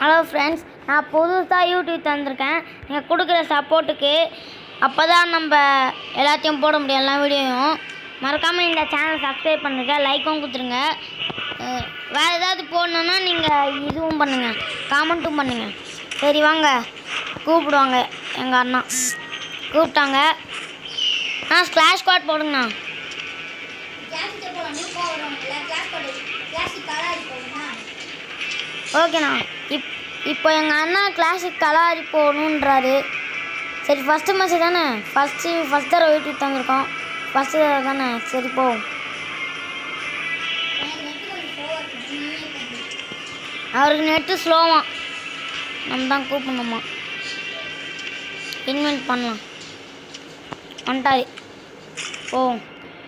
hello friends நான் புதுசாக YouTube தந்திருக்கேன் நீங்கள் கொடுக்குற சப்போர்ட்டுக்கு அப்போ தான் நம்ம எல்லாத்தையும் போட முடியும் எல்லா வீடியோவும் மறக்காமல் இந்த சேனல் சப்ஸ்கிரைப் பண்ணுங்க லைக்கும் கொடுத்துருங்க அஹ் வேறு ஏதாவது போடணுன்னா நீங்கள் இதுவும் பண்ணுங்கள் காமெண்ட்டும் பண்ணுங்கள் சரி வாங்க கூப்பிடுவாங்க எங்கள் அண்ணா கூப்பிட்டாங்க ஆ ஸ்க்ளாஷ் ஸ்குவாட் போடுங்கண்ணா ஓகேண்ணா இப் இப்போ எங்கள் அண்ணா கிளாசிக் கலாரி போகணுன்றாரு சரி ஃபஸ்ட்டு மேட்ச் தானே ஃபஸ்ட்டு ஃபஸ்ட் தடவை யூடியூப் தந்திருக்கோம் ஃபஸ்ட்டு தடவை தானே சரி போ அவருக்கு நெட்டு ஸ்லோவா நம்ம தான் கூப்பிடணுமா இன்வென்ட் பண்ணலாம் வந்துட்டாரு போவோம்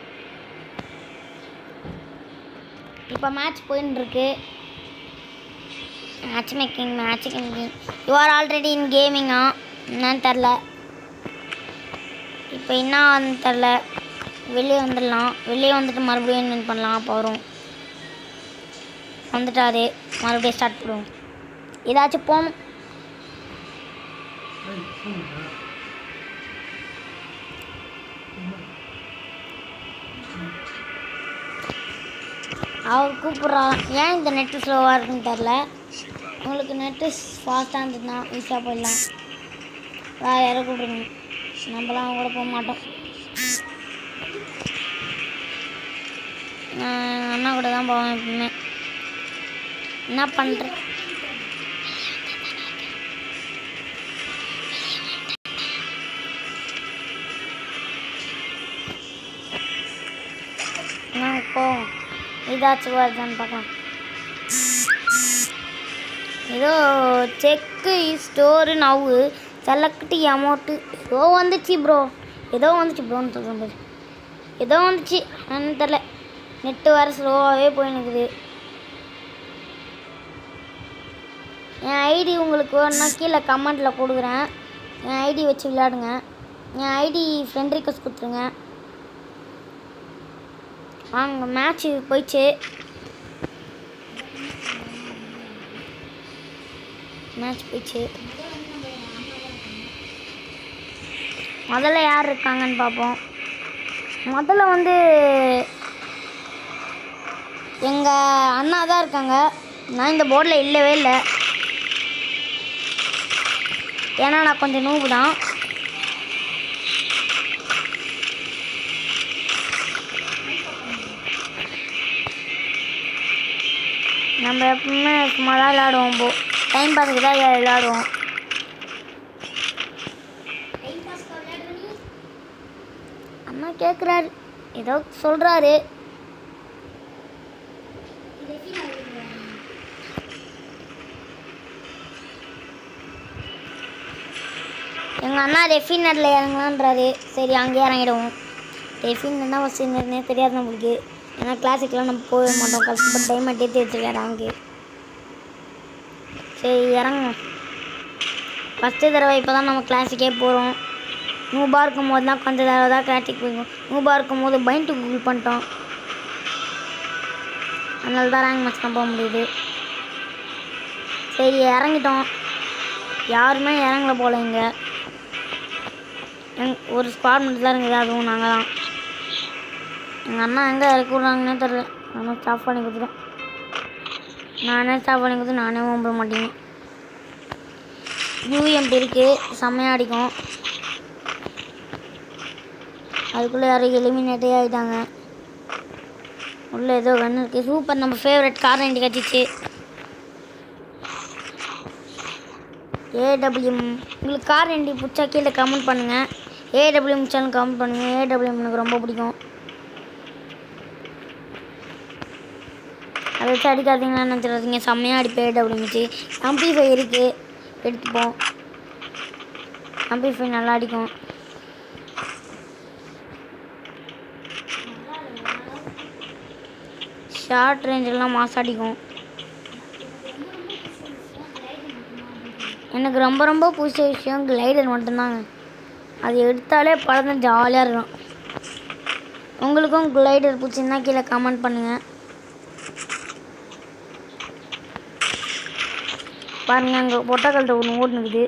இப்போ மேட்ச் போயின்னு இருக்கு match making match making you are already in கேமிங்கா என்னன்னு தெரில இப்போ என்ன வந்து தெரில வெளியே வந்துடலாம் வெளியே வந்துட்டு மறுபடியும் இன்வென்ட் பண்ணலாம் அப்போ வரும் வந்துட்டாரு மறுபடியும் ஸ்டார்ட் பண்ணுவோம் ஏதாச்சும் போகணும் அவர் கூப்பிட்றா ஏன் இந்த நெட்டு ஸ்லோவாக இருக்குன்னு தெரில உங்களுக்கு நெட்டு ஃபாஸ்ட்டாக இருந்ததுன்னா ஈஸியாக போயிடலாம் வேறு யாரை கூப்பிடுங்க நம்மளாம் கூட போக மாட்டோம் நான் எங்கள் அண்ணா கூட தான் போவேன் எப்பவுமே என்ன பண்ணுறேன் நான் போவோம் ஏதாச்சும் வருதான்னு பார்க்கலாம் ஏதோ check store now select amount ஏதோ வந்துச்சு ப்ரோ ஏதோ வந்துச்சு ப்ரோன்னு சொல்கிறேன் பாரு ஏதோ வந்துச்சு என்னன்னு தெரில நெட்டு வேறு ஸ்லோவாகவே போயினுக்குது என் ஐடி உங்களுக்கு வேணும்னா கீழே கமெண்ட்டில் கொடுக்குறேன் என் ஐடி வச்சு விளையாடுங்க என் ஐடி ஃப்ரெண்ட் ரிக்வஸ்ட் கொடுத்துருங்க வாங்க மேட்ச்சு போயிடுச்சு மேட்ச் போயிடுச்சு முதல்ல யார் இருக்காங்கன்னு பார்ப்போம் முதல்ல வந்து எங்கள் அண்ணா தான் இருக்காங்க நான் இந்த போர்டில் இல்லவே இல்லை ஏன்னா நான் கொஞ்சம் நூவு தான் நம்ம எப்பவுமே சும்மா தான் விளையாடுவோம் போ டைம் பாஸுக்கு தான் விளையாடுவோம் அண்ணா கேட்குறாரு ஏதோ சொல்கிறாரு எங்கள் அண்ணா ரெஃபினரில் இறங்கலான்றாரு சரி அங்கேயே இறங்கிடுவோம் ரெஃபின் தான் ஃபஸ்ட்டு என்னன்னே தெரியாது நம்மளுக்கு ஏன்னா கிளாஸுக்கெலாம் நம்ம போக மாட்டோம் கஷ்டப்பட்டு டைம் தேர்த்தி வச்சுருக்காரு அங்கே சரி இறங்குவோம் ஃபஸ்ட்டு தடவை இப்போ தான் நம்ம கிளாஸுக்கே போகிறோம் நூபாக இருக்கும் போது தான் கொஞ்சம் தடவை தான் கிளாஸுக்கு போயிருக்கோம் நூபாக இருக்கும் போது பைண்ட் கூகுள் பண்ணிட்டோம் அதனால தான் ரேங்க் மேட்ச் தான் போக முடியுது சரி இறங்கிட்டோம் யாருமே இறங்கல போல இங்கே எங் ஒரு ஸ்குவாட் மட்டும் தான் இருக்குது அதுவும் நாங்கள் தான் எங்கள் அண்ணா எங்கே இறக்கி விட்றாங்கன்னே தெரில நானே ஸ்டாப் பண்ணி கொடுத்துட்டேன் நானே ஸ்டாப் பண்ணி கொடுத்து நானே ஓம்ப மாட்டேங்க யூஎம்பி இருக்குது செம்மையாக அடிக்கும் அதுக்குள்ளே யாரும் எலிமினேட்டே ஆகிட்டாங்க உள்ளே ஏதோ கன்று இருக்குது சூப்பர் நம்ம ஃபேவரட் கார் ரெண்டு கட்டிச்சு ஏடபிள்யூஎம் உங்களுக்கு கார் ரெண்டு பிடிச்சா கீழே கமெண்ட் பண்ணுங்கள் ஏடபிள்யூஎம் சேனல் கமெண்ட் பண்ணுங்கள் ஏடபிள்யூஎம் எனக்கு ரொம்ப பிடிக்கும் அதை வச்சு அடிக்காதீங்கன்னா நினச்சிடாதீங்க செம்மையாக அடிப்பேன் ஏடபிள்யூஎம் வச்சு அம்பிஃபை இருக்குது எடுத்துப்போம் அம்பிஃபை நல்லா அடிக்கும் ஷார்ட் ரேஞ்செல்லாம் மாஸ் அடிக்கும் எனக்கு ரொம்ப ரொம்ப பிடிச்ச விஷயம் கிளைடர் மட்டும்தாங்க அது எடுத்தாலே படம் ஜாலியாக இருக்கும் உங்களுக்கும் கிளைடர் பிடிச்சிருந்தா கீழே கமெண்ட் பண்ணுங்கள் பாருங்க அங்கே பொட்டக்கல்ட்ட ஒன்று ஓடுனுக்குது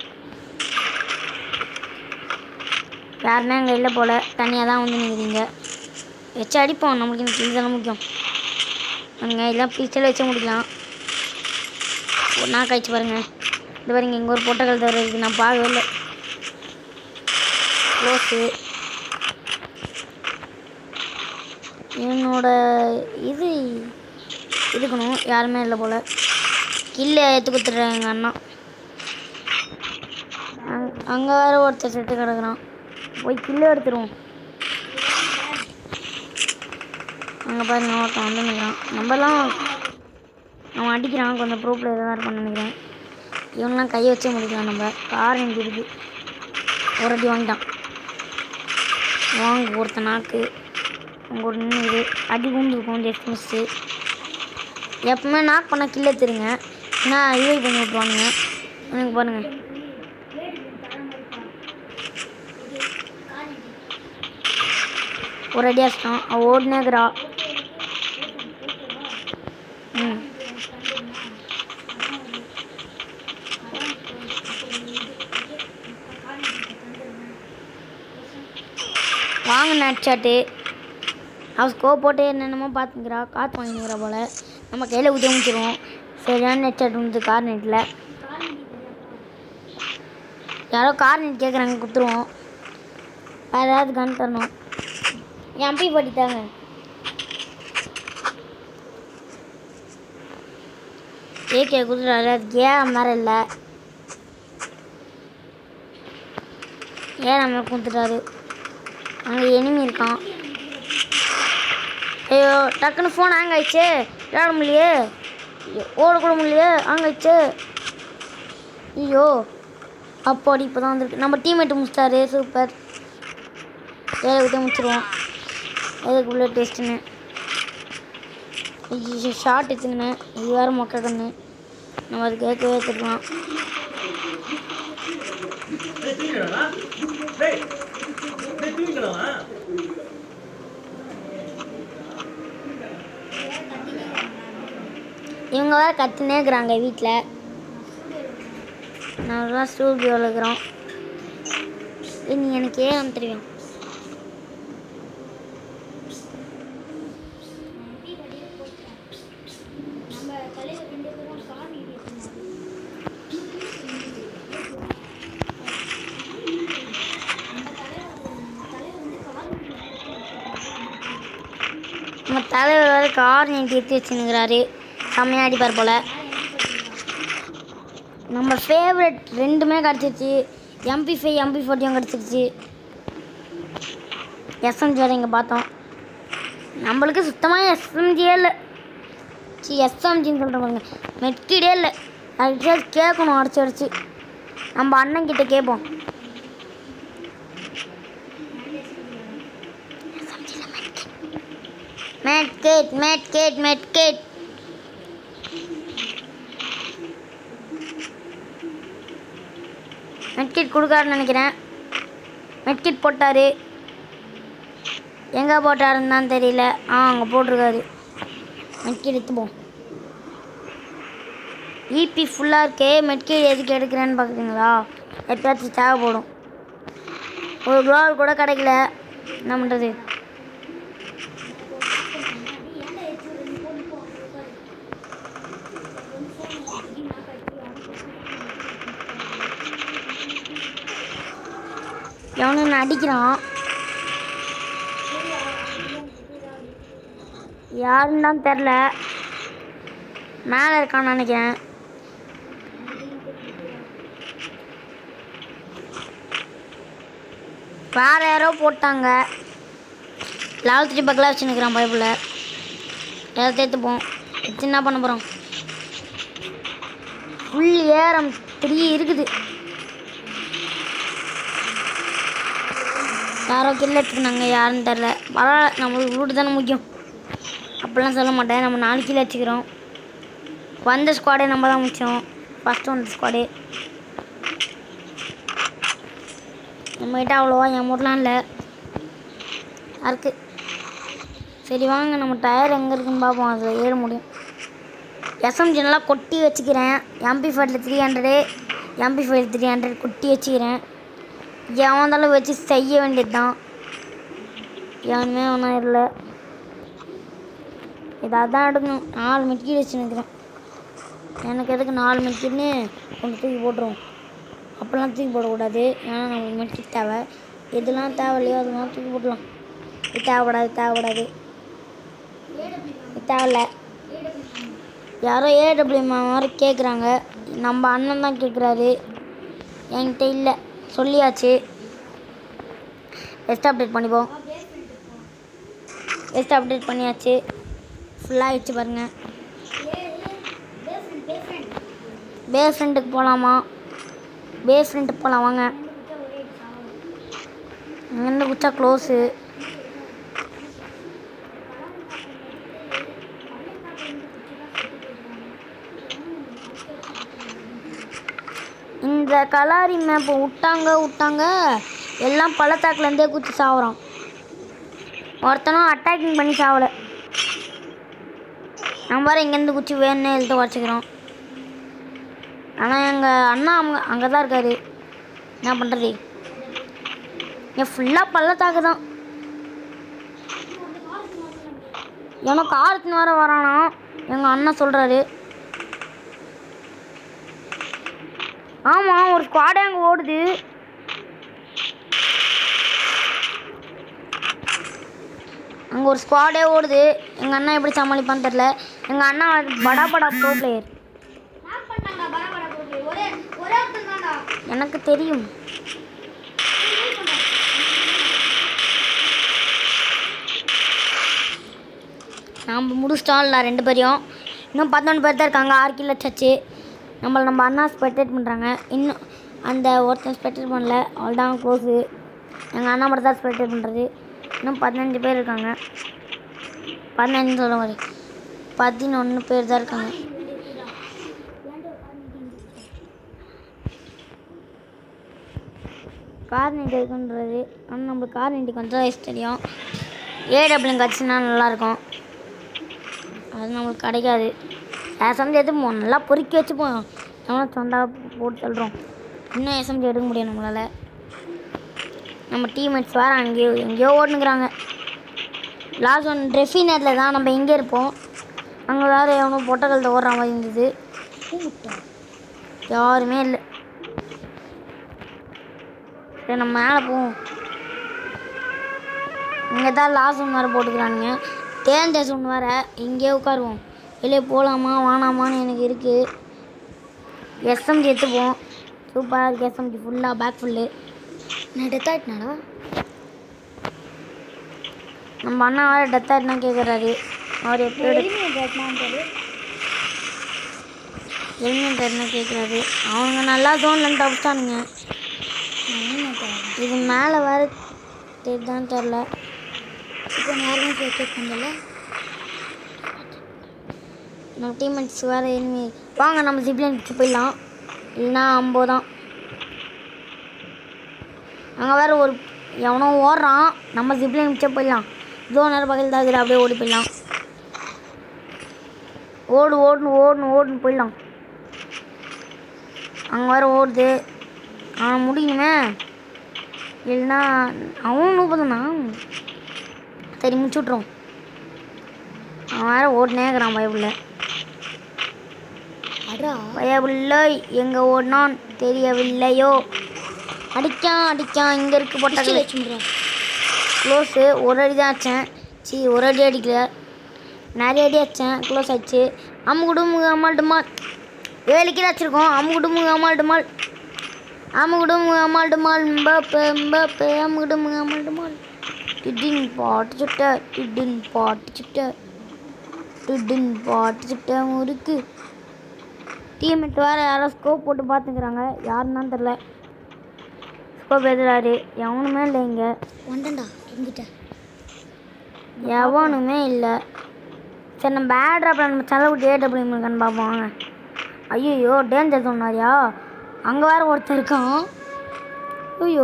யாருமே அங்கே இல்லை போல் தனியாக தான் வந்து நிற்கிறீங்க வச்சு அடிப்போம் நம்மளுக்கு இந்த இதெல்லாம் முக்கியம் அங்கே எல்லாம் பிச்சல் வச்சு முடிக்கலாம் ஒரு நாள் கழிச்சு பாருங்க இது பாருங்க இங்கே ஒரு பொட்டக்கல் தவிர இருக்குது நான் பார்க்கவே இல்லை க்ளோஸு என்னோட இது இருக்கணும் யாருமே இல்லை போல் கில்லை எடுத்து கொடுத்துட்றேன் எங்கள் அண்ணா அங் அங்கே வேற ஒருத்தர் செட்டு கிடக்குறான் போய் கில்லு எடுத்துருவோம் அங்கே பாருங்க ஒருத்தன் வந்து நிற்கிறான் நம்மலாம் அவன் அடிக்கிறான் கொஞ்சம் ப்ரூஃபில் எதாவது இருப்பான்னு நினைக்கிறேன் இவன்லாம் கையை வச்சே முடிக்கலாம் நம்ம கார் எங்கே இருக்கு ஒரு அடி வாங்கிட்டான் வாங்க ஒருத்தன் நாக்கு அங்கே ஒரு நின்று அடி கூந்துருக்கும் ஜஸ்ட் மிஸ்ஸு எப்பவுமே நாக் பண்ண கில்ல தெரியுங்க ஏன்னா இவை பண்ணி விட்ருவானுங்க எனக்கு பாருங்கள் ஒரு அடி அடிச்சிட்டான் அவன் ஓடினேக்கிறா ம் வாங்க நட்சாட்டு அவள் ஸ்கோப் போட்டு என்னென்னமோ பார்த்துக்கிறா காற்று வாங்கிக்கிறா போல் நம்ம கையில் ஊற்றி முடிச்சிருவோம் சரியான நெட் சாட் வந்து கார் நெட்டில் யாரோ கார் நெட் கேட்குறாங்க கொடுத்துருவோம் வேறு ஏதாவது கன் தரணும் எம்பி படித்தாங்க ஏகே கொடுத்துட்டாரு அதுக்கு ஏன் வேறு இல்லை ஏன் நம்ம கொடுத்துட்டாரு அங்கே எனிமி இருக்கான் ஐயோ டக்குன்னு ஃபோன் ஹேங் ஆயிடுச்சு விளையாட முடியலையே ஐயோ, ஓடக்கூட முடியலையே ஹேங் ஆயிடுச்சு ஐயோ அப்பாடி இப்போ தான் வந்திருக்கு நம்ம டீம்மேட்டு முடிச்சிட்டாரு சூப்பர் ஏழை விட்டு முடிச்சிருவோம் எதுக்கு உள்ள டேஸ்ட்டுன்னு ஐயோ ஷார்ட் எடுத்துக்கினேன் இது வேறு மொக்க கண்ணு நம்ம அது கேட்கவே எடுத்துக்கலாம் டேய் தூங்கிடா டேய் டேய் தூங்கிடா இவங்க வேறு கத்தினே இருக்கிறாங்க வீட்டில் நல்லா ஸ்டூடியோவில் இருக்கிறோம் ஏய், நீ எனக்கு ஏன் தெரியும் நம்ம தலைவர் வேறு கார் நீட்டி எடுத்து வச்சுன்னுக்கிறாரு செம்மையாக அடிப்பார் போல் நம்ம ஃபேவரட் ரெண்டுமே கிடச்சிருச்சு எம்பி ஃபைவ் எம்பி ஃபோர்ட்டியும் கிடச்சிருச்சு எஸ்எம்ஜி வேறு இங்கே பார்த்தோம் நம்மளுக்கு சுத்தமாக எஸ்எம்ஜியே இல்லை சி எஸ்எம்ஜின்னு சொல்கிற பாருங்க மெட்கிடே இல்லை அதுக்கு கேட்கணும் அடிச்சு அடிச்சு நம்ம அண்ணன் கிட்ட கேட்போம் மெட்கேட் மெட்கேட் மெட்கேட் மெட்கிட் கொடுக்காருன்னு நினைக்கிறேன் மெட்கிட் போட்டார் எங்கே போட்டாருன்னு தான் தெரியல ஆ அங்கே போட்டிருக்காரு மெட்கிட் எடுத்துப்போம் இபி ஃபுல்லாக இருக்கே மெட்கிட் எதுக்கு எடுக்கிறேன்னு பார்க்குறீங்களா எப்பயாச்சும் தேவைப்படும் ஒரு குளோவல் கூட கிடைக்கல என்ன பண்ணுறது எவனும் அடிக்கிறான் யாருன்னு தான் தெரில மேலே இருக்கான்னு நினைக்கிறேன் வேற யாரோ போட்டாங்க லெவல் த்ரீ பக்கில் வச்சுன்னுக்குறான் பைபிளில் எல்லாத்தையும் எடுத்துப்போம் எடுத்து என்ன பண்ண போகிறோம் ஃபுல் ஏரம் த்ரீ இருக்குது யாரோ கில்ல எடுத்துக்கினாங்க யாருன்னு தெரில பரவாயில்ல நம்மளுக்கு ரூட்டு தானே முக்கியம் அப்படிலாம் சொல்ல மாட்டேன் நம்ம நாலு கிலோ வச்சுக்கிறோம் வந்த ஸ்குவாடே நம்ம தான் முடிச்சோம் ஃபஸ்ட்டு வந்த ஸ்குவாடே நம்மகிட்ட அவ்வளோவா எமௌண்ட்லாம் இல்லை இருக்கு சரி வாங்க நம்ம டயர் எங்கே இருக்குன்னு பார்ப்போம் அதில் ஏற முடியும் எஸ்எம்ஜி நல்லா கொட்டி வச்சுக்கிறேன் எம்பி ஃபைவ்ல three hundred MP five three hundred கொட்டி வச்சுக்கிறேன் எவன் வந்தாலும் வச்சு செய்ய வேண்டியது தான் எவனுமே ஒன்றும் இல்லை இதாக தான் எடுக்கணும் நாலு மெட்கீடு வச்சுருக்கிறேன் எனக்கு எதுக்கு நாலு மெட்கீடுன்னு கொண்டு தூக்கி போட்டுருவோம் அப்போல்லாம் தூக்கி போடக்கூடாது ஏன்னா நம்மளுக்கு மெட்கிட் தேவை எதுலாம் தேவையில்லையோ அதெல்லாம் தூக்கி போடலாம் இது தேவைப்படாது தேவைப்படாது இது தேவையில்ல யாரோ ஏடபிள்யூ மாதிரி கேட்குறாங்க நம்ம அண்ணன் தான் கேட்குறாரு என்கிட்ட இல்லை சொல்லியாச்சு பெஸ்ட் அப்டேட் பண்ணிப்போம் பெஸ்ட் அப்டேட் பண்ணியாச்சு ஃபுல்லாக ஆயிடுச்சு பாருங்கள் பேஸ் ஃப்ரெண்டுக்கு போகலாமா பேஸ் ஃப்ரெண்டுக்கு போகலாம் வாங்க இங்கேருந்து குச்சா க்ளோஸு இந்த கலாரி மேப்பை விட்டாங்க விட்டாங்க எல்லாம் பள்ளத்தாக்குலேருந்தே குச்சி சாவுறான் ஒருத்தனும் அட்டாக்கிங் பண்ணி சாவலை நம்ம வேறு இங்கேருந்து குச்சி வேணும்னு எழுத்து குறைச்சிக்கிறோம் ஆனால் எங்கள் அண்ணா அவங்க அங்கே தான் இருக்காரு என்ன பண்ணுறது என் ஃபுல்லாக பள்ளத்தாக்கு தான் எனக்கு ஆறுத்துன்னு வர வரானா எங்கள் அண்ணன் சொல்கிறாரு ஆமாம் ஒரு ஸ்குவாடே அங்கே ஓடுது அங்கே ஒரு ஸ்குவாடே ஓடுது எங்கள் அண்ணன் எப்படி சமாளிப்பான்னு தெரில எங்கள் அண்ணா படா படா ப்ரோ பிளேயர் எனக்கு தெரியும் நாம் முடிச்சிட்டோம்ல ரெண்டு பேரையும் இன்னும் பதினொன்று பேர் தான் இருக்காங்க ஆறு கிலோ சச்சு நம்மளை நம்ம அண்ணா ஸ்பெக்டேட் பண்ணுறாங்க இன்னும் அந்த ஒருத்தன் ஸ்பெக்டேட் பண்ணல அவ்வளோதான் க்ளோஸு எங்கள் அண்ணா மட்டும் தான் ஸ்பெக்டேட் பண்ணுறது இன்னும் பதினஞ்சு பேர் இருக்காங்க பதினஞ்சு சொல்ல மாதிரி பதினொன்று பேர் தான் இருக்காங்க கார் நீட்டி இருக்குன்றது ஆனால் நம்மளுக்கு கார் நீட்டி கொஞ்சம் வயசு தெரியும் ஏடபிள்யூ கிடச்சுன்னா நல்லாயிருக்கும் அது நம்மளுக்கு கிடைக்காது எஸ்எம்ஜி எடுத்து போ நல்லா பொறுக்கி வச்சுப்போம் நம்ம சொந்தா போட்டு தள்ளுறோம் இன்னும் எஸ்எம்ஜி எடுக்க முடியும் நம்மளால் நம்ம டீம்மேட்ஸ் வேறு அங்கேயோ எங்கேயோ ஓடுனுக்குறாங்க லாஸ்ட் ஒன் ட்ரெஃபி நேரத்தில் தான் நம்ம இங்கே இருப்போம் அங்கே வேறு எவனோ பொட்டக்கல்ல ஓடுற மாதிரி இருந்தது யாருமே இல்லை சரி நம்ம மேலே போவோம் இங்கே தான் லாஸ்ட் ஒன் வேறு போட்டுக்கிறானுங்க தேர்ந்தேஸ் ஒன்று வேறு இங்கேயே உட்காருவோம் வெளியே போகலாமா வேணாமான்னு எனக்கு இருக்குது எஸ்எம்ஜி எடுத்துப்போம் சூப்பராக இருக்குது எஸ்எம்ஜி ஃபுல்லாக பேக் ஃபுல்லு நான் டெத் ஆகிட்டனாடா நம்ம அண்ணா வேறு டெத் ஆகிட்டுனா கேட்குறாரு அவர் எப்படி எலிமினேட்டர்னு கேட்குறாரு அவங்க நல்லா ஜோன்லேருந்து தப்பிச்சானுங்க இது மேலே வேறு தெரியுதான்னு தெரில இப்போ யாருமே கேட்க பண்ணல நம்ம டீம்மேட்ஸ் வேறு எனிமி வாங்க நம்ம ஜிப்லைன் பிடிச்சி போயிடலாம் இல்லைன்னா அம்போ தான் அங்கே வேறு ஒரு எவனோ ஓடுறான் நம்ம ஜிப்லைன் பிடிச்சே போயிடலாம் ஜோனர் பக்கத்தில் தான் இருக்குது அப்படியே ஓடி போயிடலாம் ஓடு ஓடுன்னு ஓடுன்னு ஓடுன்னு போயிடலாம் அங்கே வேறு ஓடுது ஆ முடியுமே இல்லைன்னா அவனும் நூப்பதுண்ணா சரி முடிச்சு விட்ருவோம் அவன் வேறு ஓடினே இருக்கிறான் பயப்புள்ள பயப்புள்ள எங்கே ஓடினான் தெரியவில்லையோ அடிக்கான் அடிக்கான் இங்கே இருக்கு போட்டாங்க க்ளோஸு ஒரு அடி தான் அடித்தேன் சி ஒரு அடி அடிக்கல நிறைய அடி அடித்தேன் க்ளோஸ் ஆயிடுச்சு அம்முகுடுமுக அம்மாள் டுமால் ஏழு கீழே வச்சுருக்கோம் அம்முகுடுமுக அம்மாள் டுமால் அம்முகுடுமுக அம்மாள் டுமால் mbappe mbappe அம்முகுடுமுக அம்மாள் டுமால் டிடின் பாட்டு சுட்ட டிடின் பாட்டு சுட்ட டிடின் பாட்டு சுட்ட முறுக்கு டீம்மேட் வேறு யாரோ ஸ்கோப் போட்டு பார்த்துக்கிறாங்க யாருன்னு தான் தெரில ஸ்கோப் எதிராரு எவனுமே இல்லை இங்கே வந்துடா எங்கிட்ட எவனுமே இல்லை சரி நம்ம பேட்ராப்பில் நம்ம செலவுட்டு ஏடபிள்யூ இருக்கான்னு பார்ப்போம் வாங்க ஐயோ டேஞ்சர் சொன்னாரியா அங்கே வேறு ஒருத்தன் இருக்கான் ஐயோ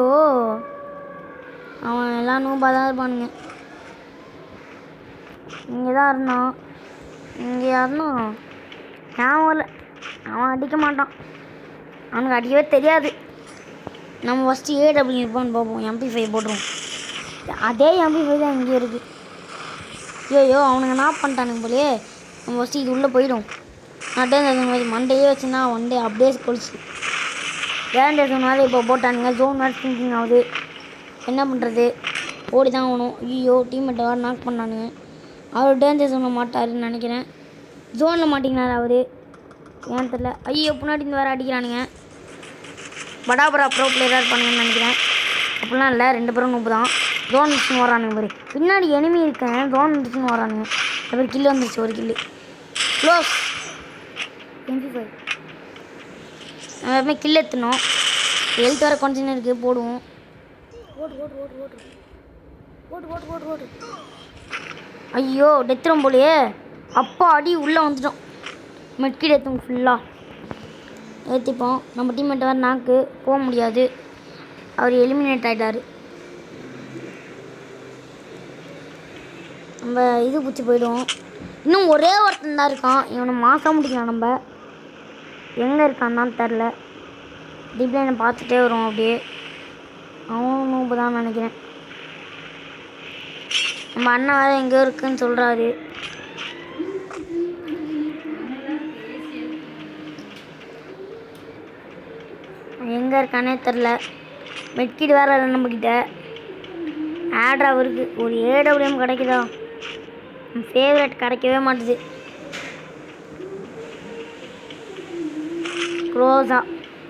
அவன் எல்லாம் நூபாக தான் இருப்பானுங்க இங்கே தான் இருந்தான் இங்கே இருந்தான் ஞாபகம் இல்லை அவன் அடிக்க மாட்டான் அவனுக்கு அடிக்கவே தெரியாது நம்ம ஃபஸ்ட்டு ஏடபிள்யூ இருப்பான்னு பார்ப்போம் எம்பி ஃபைவ் போட்டுருவோம் அதே எம்பி ஃபைவ் தான் இங்கே இருக்குது ஐயோ அவனுங்க என்ன பண்ணிட்டானுங்க போலயே நம்ம ஃபஸ்ட்டு இது உள்ளே போயிடும் நான் டேன் மாதிரி மண்டையே வச்சுன்னா ஒன் டே அப்படியே கொலிச்சு வேண்டே ஜோன் வேறு இப்போ போட்டானுங்க ஜோன் வேறு திங்கிங் ஆகுது என்ன பண்ணுறது ஓடி தான் ஆகணும் ஐயோ டீம்மேட்டை வேறு நாக் பண்ணானுங்க அவர் டேஞ்சர் ஜோனில் மாட்டாருன்னு நினைக்கிறேன் ஜோனில் மாட்டிங்கனாரு அவர் ஏன் தெரில ஐயோ பின்னாடி இருந்து வேறு அடிக்கிறானுங்க படாபடா ப்ரோ பிளேயராக இருப்பானுங்கன்னு நினைக்கிறேன் அப்படிலாம் இல்லை ரெண்டு பேரும் நூப்பு தான் ஜோன் வந்துச்சுன்னு வரானுங்க பாரு பின்னாடி எனிமி இருக்கேன் ஜோன் வந்துச்சுன்னு வரானுங்க அது ஒரு கில்லு வந்துருச்சு ஒரு கில்லு க்ளோஸ் டுவெண்ட்டி ஃபைவ் நம்ம எப்பவுமே கில் எத்தணும் ஹெல்த் வர கொஞ்சம் இருக்குது போடுவோம் ஓடு ஓடு ஓடு ஓடு ஓடு ஓடு ஓடு ஓடு ஐயோ டெத்துரும் போலையே அப்பா அடி உள்ளே வந்துட்டோம் மெட்கிட் ஏற்றும் ஃபுல்லாக ஏற்றிப்போம் நம்ம டீம்மேட் வேறு நாக்கு போக முடியாது அவர் எலிமினேட் ஆகிட்டார் நம்ம இது பிடிச்சி போயிடுவோம் இன்னும் ஒரே ஒருத்தன் தான் இருக்கான் இவனை மாசம் முடிக்கலாம் நம்ம எங்கே இருக்கான்னு தான் தெரில டிப்ளைனை பார்த்துட்டே வரும் அப்படியே அவனும் நூப்பு தான் நினைக்கிறேன் நம்ம அண்ணன் வேறு எங்கேயோ இருக்குன்னு சொல்கிறாரு எங்கே இருக்கானே தெரில மெட்கிட் வேறு இல்லை நம்மக்கிட்ட ஆட் அவருக்கு ஒரு ஏடபிள்யூஎம் கிடைக்குதா ஃபேவரட் கிடைக்கவே மாட்டுது க்ரோஸா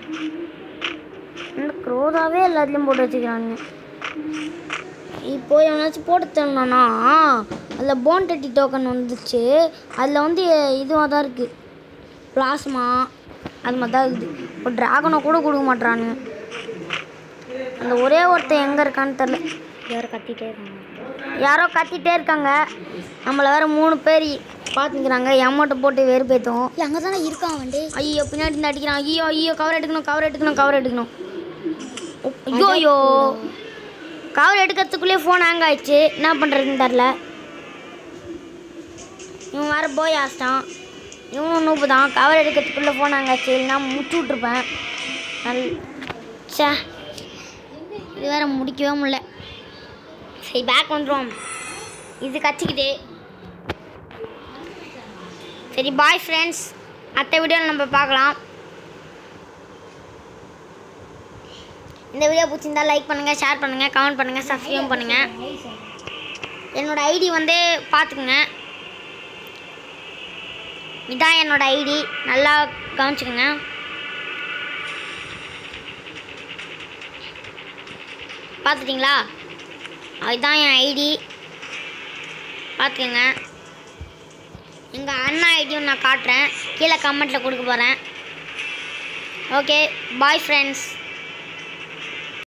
இந்த க்ரோஸாவே எல்லாத்துலேயும் போட்டு வச்சுக்கிறானுங்க இப்போ எவனாச்சும் போட்டு தரணும்னா அதில் போன் டெட்டி டோக்கன் வந்துச்சு அதில் வந்து இதுவாக தான் இருக்குது பிளாஸ்மா அது மாதிரி தான் இருக்குது இப்போ ட்ராகனை கூட கொடுக்க மாட்றானுங்க அந்த ஒரே ஒருத்தன் எங்கே இருக்கான்னு தெரில யாரோ கத்திட்டே இருக்காங்க யாரோ கத்திட்டே இருக்காங்க நம்மளை வேற மூணு பேர் பார்த்துக்கிறாங்க எம்மட்டை போட்டு வெறுப்பேற்றும் அங்கே தானே இருக்கான் வண்டி ஐயோ பின்னாடி இருந்து அடிக்கிறான் ஐயோ ஐயோ கவர் எடுக்கணும் கவர் எடுக்கணும் கவர் எடுக்கணும் ஐயோ ஐயோ கவர் எடுக்கிறதுக்குள்ளே ஃபோன் ஹேங் ஆயிடுச்சு என்ன பண்ணுறதுன்னு தெரில இவன் வேறு போய் ஆச்சிட்டான் இவனும் நூப்பு தான் கவர் எடுக்கிறதுக்குள்ளே ஃபோன் ஹேங் ஆச்சு இல்லைனா முச்சு விட்ருப்பேன் நல் சே இது வேற முடிக்கவே முடியல சரி பேக் வந்துடும் இது கச்சிக்கிட்டு சரி பாய் ஃப்ரெண்ட்ஸ் அடுத்த வீடியோவில் நம்ம பார்க்கலாம் இந்த வீடியோ பிடிச்சிருந்தா லைக் பண்ணுங்கள் ஷேர் பண்ணுங்கள் கமெண்ட் பண்ணுங்கள் சப்ஸ்கிரைப் பண்ணுங்கள் என்னோட ஐடி வந்து பார்த்துக்குங்க இதான் என்னோட ஐடி நல்லா கவனிச்சுக்கோங்க பார்த்துட்டிங்களா அதுதான் என் ஐடி பார்த்துக்கோங்க எங்கள் அண்ணா ஐடியும் நான் காட்டுறேன் கீழே கமெண்ட்டில் கொடுக்க போகிறேன் ஓகே பாய் ஃப்ரெண்ட்ஸ்